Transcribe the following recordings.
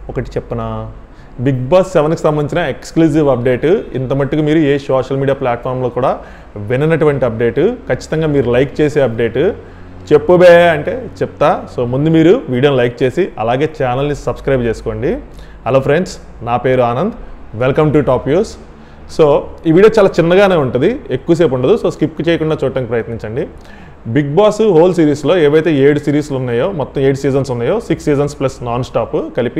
ఒకటి చెప్పనా big boss సెవెన్కి సంబంధించిన ఎక్స్క్లూజివ్ అప్డేట్ ఇంత మట్టుకు మీరు ఏ సోషల్ మీడియా ప్లాట్ఫామ్లో కూడా విననటువంటి అప్డేట్ ఖచ్చితంగా మీరు లైక్ చేసే అప్డేట్ చెప్పుబే అంటే చెప్తా సో ముందు మీరు వీడియోని లైక్ చేసి అలాగే ఛానల్ని సబ్స్క్రైబ్ చేసుకోండి హలో ఫ్రెండ్స్ నా పేరు Anand welcome to top US so ఈ వీడియో చాలా చిన్నగానే ఉంటుంది ఎక్కువసేపు ఉండదు సో స్కిప్ చేయకుండా చూడటానికి ప్రయత్నించండి బిగ్ బాస్ హోల్ సిరీస్లో ఏవైతే ఏడు సిరీస్లు ఉన్నాయో మొత్తం ఏడు సీజన్స్ ఉన్నాయో six seasons plus non stop కలిపి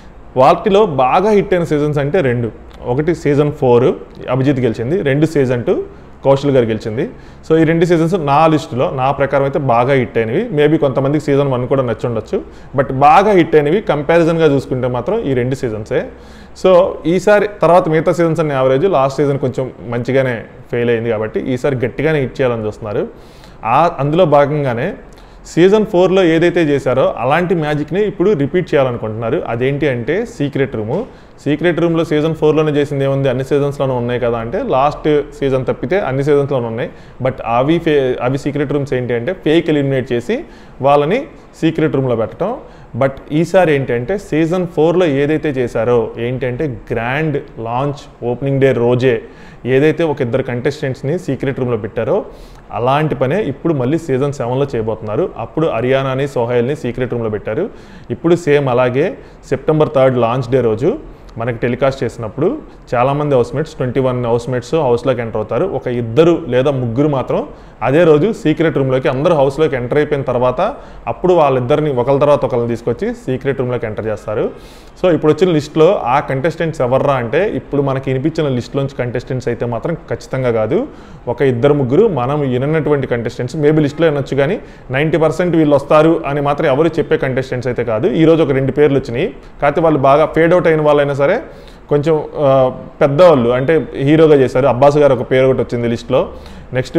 వాటిలో బాగా హిట్ అయిన సీజన్స్ అంటే రెండు ఒకటి సీజన్ ఫోర్ అభిజిత్ గెలిచింది రెండు సీజన్ టూ కౌశల్ గారు గెలిచింది సో ఈ రెండు సీజన్స్ నా లిస్టులో నా ప్రకారం అయితే బాగా హిట్ అయినవి మేబీ కొంతమందికి సీజన్ వన్ కూడా నచ్చి ఉండొచ్చు బట్ బాగా హిట్ అయినవి కంపారిజన్గా చూసుకుంటే మాత్రం ఈ రెండు సీజన్సే సో ఈసారి తర్వాత మిగతా సీజన్స్ అన్ని యావరేజ్ లాస్ట్ సీజన్ కొంచెం మంచిగానే ఫెయిల్ అయింది కాబట్టి ఈసారి గట్టిగానే హిట్ చేయాలని చూస్తున్నారు ఆ అందులో భాగంగానే సీజన్ ఫోర్లో ఏదైతే చేశారో అలాంటి మ్యాజిక్ని ఇప్పుడు రిపీట్ చేయాలనుకుంటున్నారు అదేంటి అంటే సీక్రెట్ రూము సీక్రెట్ రూమ్లో సీజన్ ఫోర్లోనే చేసింది ఏముంది అన్ని సీజన్స్లోనూ ఉన్నాయి కదా అంటే లాస్ట్ సీజన్ తప్పితే అన్ని సీజన్స్లోనూ ఉన్నాయి బట్ అవి ఫే అవి సీక్రెట్ రూమ్స్ ఏంటి అంటే ఫేక్ ఎలిమినేట్ చేసి వాళ్ళని సీక్రెట్ రూమ్లో పెట్టడం బట్ ఈసారి ఏంటంటే సీజన్ ఫోర్లో ఏదైతే చేశారో ఏంటంటే గ్రాండ్ లాంచ్ ఓపెనింగ్ డే రోజే ఏదైతే ఒక ఇద్దరు కంటెస్టెంట్స్ని సీక్రెట్ రూమ్లో పెట్టారో అలాంటి పనే ఇప్పుడు మళ్ళీ సీజన్ సెవెన్లో చేయబోతున్నారు అప్పుడు హరియానాని సోహైల్ని సీక్రెట్ రూమ్లో పెట్టారు ఇప్పుడు సేమ్ అలాగే సెప్టెంబర్ థర్డ్ లాంచ్ డే రోజు మనకి టెలికాస్ట్ చేసినప్పుడు చాలామంది హౌస్మేట్స్ ట్వంటీ వన్ హౌస్మేట్స్ హౌస్లోకి ఎంటర్ అవుతారు ఒక ఇద్దరు లేదా ముగ్గురు మాత్రం అదే రోజు సీక్రెట్ రూమ్లోకి అందరూ హౌస్లోకి ఎంటర్ అయిపోయిన తర్వాత అప్పుడు వాళ్ళిద్దరిని ఒకరి తర్వాత ఒకరిని తీసుకొచ్చి సీక్రెట్ రూమ్లోకి ఎంటర్ చేస్తారు సో ఇప్పుడు వచ్చిన లిస్ట్లో ఆ కంటెస్టెంట్స్ ఎవర్రా అంటే ఇప్పుడు మనకి వినిపించిన లిస్ట్లోంచి కంటెస్టెంట్స్ అయితే మాత్రం ఖచ్చితంగా కాదు ఒక ఇద్దరు ముగ్గురు మనం విననటువంటి కంటెస్టెంట్స్ మేబీ లిస్ట్లో వినొచ్చు కానీ నైంటీ పర్సెంట్ వీళ్ళు వస్తారు అని మాత్రం ఎవరు చెప్పే కంటెస్టెంట్స్ అయితే కాదు ఈ రోజు ఒక రెండు పేర్లు వచ్చినాయి కాకపోతే వాళ్ళు బాగా ఫేడ్ అవుట్ అయిన వాళ్ళైనా సరే కొంచెం ఆ, పెద్దవాళ్ళు అంటే హీరోగా చేశారు అబ్బాస్ గారు ఒక పేరు ఒకటి వచ్చింది లిస్ట్లో నెక్స్ట్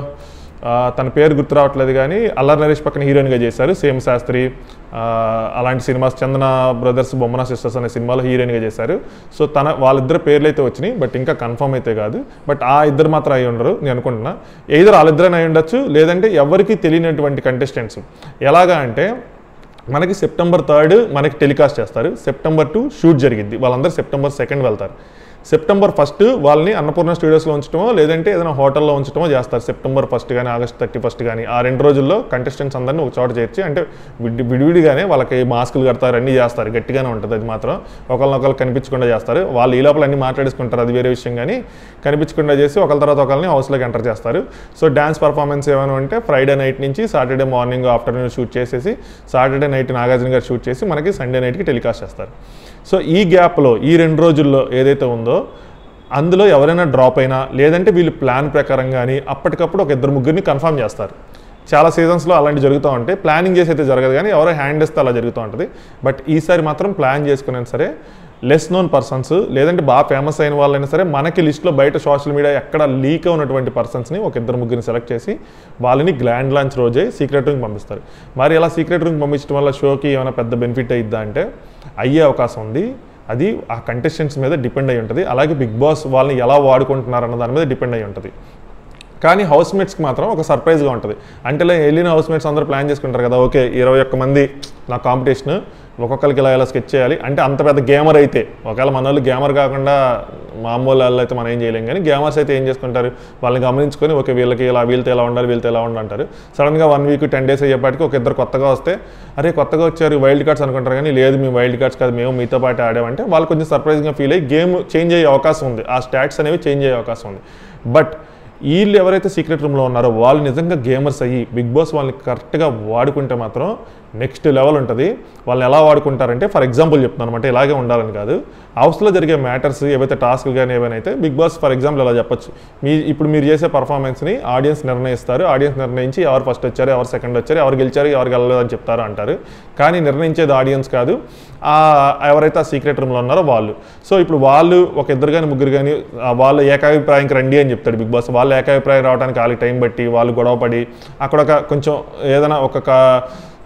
ఆ, తన పేరు గుర్తు రావట్లేదు కానీ అల్లరి నరేష్ పక్కన హీరోయిన్గా చేశారు సేమ్ శాస్త్రి ఆ, అలాంటి cinemas Chandana brothers Bommana sisters అనే సినిమాలో హీరోయిన్గా చేశారు సో తన వాళ్ళిద్దరు పేర్లు అయితే వచ్చినాయి బట్ ఇంకా కన్ఫర్మ్ అయితే కాదు బట్ ఆ ఇద్దరు మాత్రం అయి ఉండరు నేను అనుకుంటున్నా ఏదో వాళ్ళిద్దరైనా అయి ఉండొచ్చు లేదంటే ఎవరికి తెలియనటువంటి కంటెస్టెంట్స్ ఎలాగా అంటే మనకి సెప్టెంబర్ థర్డ్ మనకి టెలికాస్ట్ చేస్తారు సెప్టెంబర్ టూ షూట్ జరిగిద్ది వాళ్ళందరూ సెప్టెంబర్ సెకండ్ వెళ్తారు సెప్టెంబర్ ఫస్ట్ వాళ్ళని అన్నపూర్ణ స్టూడియోస్లో ఉంచడమో లేదంటే ఏదైనా హోటల్లో ఉంచడమో చేస్తారు సెప్టెంబర్ ఫస్ట్ కానీ ఆగస్ట్ థర్టీ ఫస్ట్ కానీ ఆ రెండు రోజుల్లో కంటెస్టెంట్స్ అందరినీ ఒక చోట చేర్చి అంటే విడి విడివిడిగానే వాళ్ళకి మాస్కులు కడతారు అన్నీ చేస్తారు గట్టిగానే ఉంటుంది అది మాత్రం ఒకరినొకరు కనిపించకుండా చేస్తారు వాళ్ళు ఈ లోపల అన్ని మాట్లాడేసుకుంటారు అది వేరే విషయం కానీ కనిపించకుండా చేసి ఒకరి తర్వాత ఒకరిని హౌస్లోకి ఎంటర్ చేస్తారు సో డ్యాన్స్ పర్ఫార్మెన్స్ ఏమైనా ఉంటే ఫ్రైడే నైట్ నుంచి సాటర్డే మార్నింగ్ ఆఫ్టర్నూన్ షూట్ చేసేసి Saturday night Nagarjuna garu shoot చేసి మనకి సండే నైట్కి టెలికాస్ట్ చేస్తారు సో ఈ గ్యాప్లో ఈ రెండు రోజుల్లో ఏదైతే ఉందో అందులో ఎవరైనా డ్రాప్ అయినా లేదంటే వీళ్ళు ప్లాన్ ప్రకారం కానీ అప్పటికప్పుడు ఒక ఇద్దరు ముగ్గురిని కన్ఫర్మ్ చేస్తారు చాలా సీజన్స్లో అలాంటి జరుగుతూ ఉంటాయి ప్లానింగ్ చేసి అయితే జరగదు కానీ ఎవరో హ్యాండ్ ఇస్తే అలా జరుగుతూ ఉంటుంది బట్ ఈసారి మాత్రం ప్లాన్ చేసుకునే సరే లెస్ నోన్ పర్సన్స్ లేదంటే బాగా ఫేమస్ అయిన వాళ్ళైనా సరే మనకి లిస్ట్లో బయట సోషల్ మీడియా ఎక్కడ లీక్ ఉన్నటువంటి పర్సన్స్ని ఒక ఇద్దరు ముగ్గురిని సెలెక్ట్ చేసి వాళ్ళని గ్లాండ్ లాంచ్ రోజే సీక్రెట్ రూమ్కి పంపిస్తారు మరి అలా సీక్రెట్ రూమ్కి పంపించడం వల్ల షోకి ఏమైనా పెద్ద బెనిఫిట్ అయిద్దా అంటే అయ్యే అవకాశం ఉంది అది ఆ కంటెస్టెంట్స్ మీద డిపెండ్ అయి ఉంటుంది అలాగే బిగ్ బాస్ వాళ్ళని ఎలా వాడుకుంటున్నారు అన్న దాని మీద డిపెండ్ అయి ఉంటుంది కానీ హౌస్మేట్స్కి మాత్రం ఒక సర్ప్రైజ్గా ఉంటుంది అంటే ఇలా వెళ్ళిన హౌస్మేట్స్ అందరూ ప్లాన్ చేసుకుంటారు కదా ఓకే ఇరవై ఒక్క మంది నా కాంపిటీషన్ ఒక్కొక్కరికి ఇలా ఇలా స్కెచ్ చేయాలి అంటే అంత పెద్ద గేమర్ అయితే ఒకవేళ మన వాళ్ళు గేమర్ కాకుండా మామూలు వాళ్ళు అయితే మనం ఏం చేయలేం కానీ గేమర్స్ అయితే ఏం చేసుకుంటారు వాళ్ళని గమనించుకొని ఓకే వీళ్ళకి ఇలా వీళ్ళతో ఎలా ఉండాలి వీళ్ళతో ఎలా ఉండాలి అంటారు సడన్గా వన్ వీక్ టెన్ డేస్ అయ్యేపాటికి ఒక ఇద్దరు కొత్తగా వస్తే అరే కొత్తగా వచ్చారు వైల్డ్ కార్డ్స్ అనుకుంటారు కానీ లేదు మేము వైల్డ్ కార్డ్స్ కాదు మేము మీతో పాటు ఆడామంటే వాళ్ళు కొంచెం సర్ప్రైజ్గా ఫీల్ అయ్యి గేమ్ చేంజ్ అయ్యే అవకాశం ఉంది ఆ స్టాట్స్ అనేవి చేంజ్ అయ్యే అవకాశం ఉంది బట్ వీళ్ళు ఎవరైతే సీక్రెట్ రూమ్లో ఉన్నారో వాళ్ళు నిజంగా గేమర్స్ అయ్యి బిగ్ బాస్ వాళ్ళని కరెక్ట్గా వాడుకుంటే మాత్రం నెక్స్ట్ లెవెల్ ఉంటుంది వాళ్ళని ఎలా వాడుకుంటారంటే ఫర్ ఎగ్జాంపుల్ చెప్తున్నాను అనమాట ఇలాగే ఉండాలని కాదు హౌస్లో జరిగే మ్యాటర్స్ ఏవైతే టాస్క్లు కానీ ఏవైనా అయితే బిగ్ బాస్ ఫర్ ఎగ్జాంపుల్ ఇలా చెప్పొచ్చు మీ ఇప్పుడు మీరు చేసే పర్ఫార్మెన్స్ని ఆడియన్స్ నిర్ణయిస్తారు ఆడియన్స్ నిర్ణయించి ఎవరు ఫస్ట్ వచ్చారు ఎవరు సెకండ్ వచ్చారు ఎవరు గెలిచారు ఎవరు గెలలేదు అని చెప్తారు అంటారు కానీ నిర్ణయించేది ఆడియన్స్ కాదు ఆ ఎవరైతే ఆ సీక్రెట్ రూమ్లో ఉన్నారో వాళ్ళు సో ఇప్పుడు వాళ్ళు ఒక ఇద్దరు కానీ ముగ్గురు కానీ వాళ్ళు ఏకాభిప్రాయంకి రండి అని చెప్తాడు బిగ్ బాస్ వాళ్ళు ఏకాభిప్రాయం రావడానికి వాళ్ళకి టైం బట్టి వాళ్ళు గొడవపడి అక్కడ ఒక కొంచెం ఏదైనా ఒక క-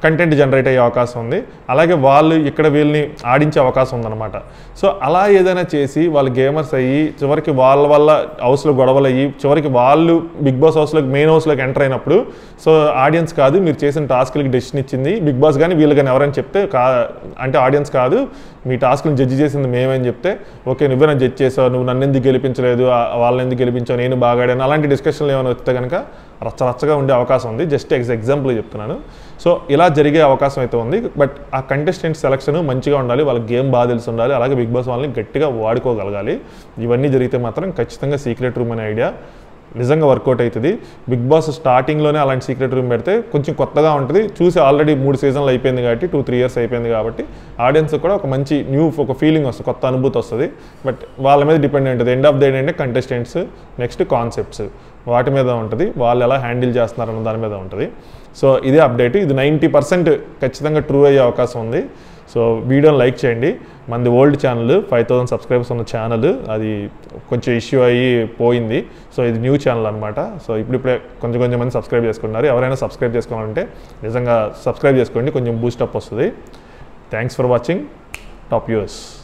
కంటెంట్ జనరేట్ అయ్యే అవకాశం ఉంది అలాగే వాళ్ళు ఇక్కడ వీళ్ళని ఆడించే అవకాశం ఉందన్నమాట సో అలా ఏదైనా చేసి వాళ్ళు గేమర్స్ అయ్యి చివరికి వాళ్ళ వల్ల హౌస్లో గొడవలు అయ్యి చివరికి వాళ్ళు బిగ్ బాస్ హౌస్లోకి మెయిన్ హౌస్లోకి ఎంటర్ అయినప్పుడు సో ఆడియన్స్ కాదు మీరు చేసిన టాస్క్లకి డెసిషన్ ఇచ్చింది బిగ్ బాస్ కానీ వీళ్ళు కానీ ఎవరైనా చెప్తే కా అంటే ఆడియన్స్ కాదు మీ టాస్క్ని జడ్జి చేసింది మేమని చెప్తే ఓకే నువ్వే నన్ను జడ్జ్ చేసావు నువ్వు నన్ను ఎందుకు గెలిపించలేదు ఆ- వాళ్ళని ఎందుకు గెలిపించావు నేను బాగా ఆడాను అలాంటి డిస్కషన్లు ఏమైనా వస్తే కనుక రచ్చ రచ్చగా ఉండే అవకాశం ఉంది జస్ట్ ఎగ్జ్ ఎగ్జాంపుల్ చెప్తున్నాను సో ఇలా జరిగే అవకాశం అయితే ఉంది బట్ ఆ కంటెస్టెంట్ సెలక్షన్ మంచిగా ఉండాలి వాళ్ళకి గేమ్ బాగా తెలిసి ఉండాలి అలాగే బిగ్ బాస్ వాళ్ళని గట్టిగా వాడుకోగలగాలి ఇవన్నీ జరిగితే మాత్రం ఖచ్చితంగా సీక్రెట్ రూమ్ అనే ఐడియా నిజంగా వర్కౌట్ అవుతుంది బిగ్ బాస్ స్టార్టింగ్లోనే అలాంటి సీక్రెట్ రూమ్ పెడితే కొంచెం కొత్తగా ఉంటుంది చూసి ఆల్రెడీ మూడు సీజన్లు అయిపోయింది కాబట్టి టూ త్రీ ఇయర్స్ అయిపోయింది కాబట్టి ఆడియన్స్ కూడా ఒక మంచి న్యూ ఒక ఫీలింగ్ వస్తుంది కొత్త అనుభూతి వస్తుంది బట్ వాళ్ళ మీద డిపెండ్ ఉంటుంది ఎండ్ ఆఫ్ ద డే అంటే కంటెస్టెంట్స్ నెక్స్ట్ కాన్సెప్ట్స్ వాటి మీద ఉంటుంది వాళ్ళు ఎలా హ్యాండిల్ చేస్తున్నారు అన్న దాని మీద ఉంటుంది సో ఇదే అప్డేట్ ఇది నైంటీ పర్సెంట్ ఖచ్చితంగా ట్రూ అయ్యే అవకాశం ఉంది సో వీడియోని లైక్ చేయండి మనది old channel five thousand subscribers ఉన్న ఛానల్ అది కొంచెం ఇష్యూ అయ్యి పోయింది సో ఇది న్యూ ఛానల్ అనమాట సో ఇప్పుడిప్పుడే కొంచెం కొంచెం మంది సబ్స్క్రైబ్ చేసుకున్నారు ఎవరైనా సబ్స్క్రైబ్ చేసుకోవాలంటే నిజంగా సబ్స్క్రైబ్ చేసుకోండి కొంచెం బూస్టప్ వస్తుంది thanks for watching top US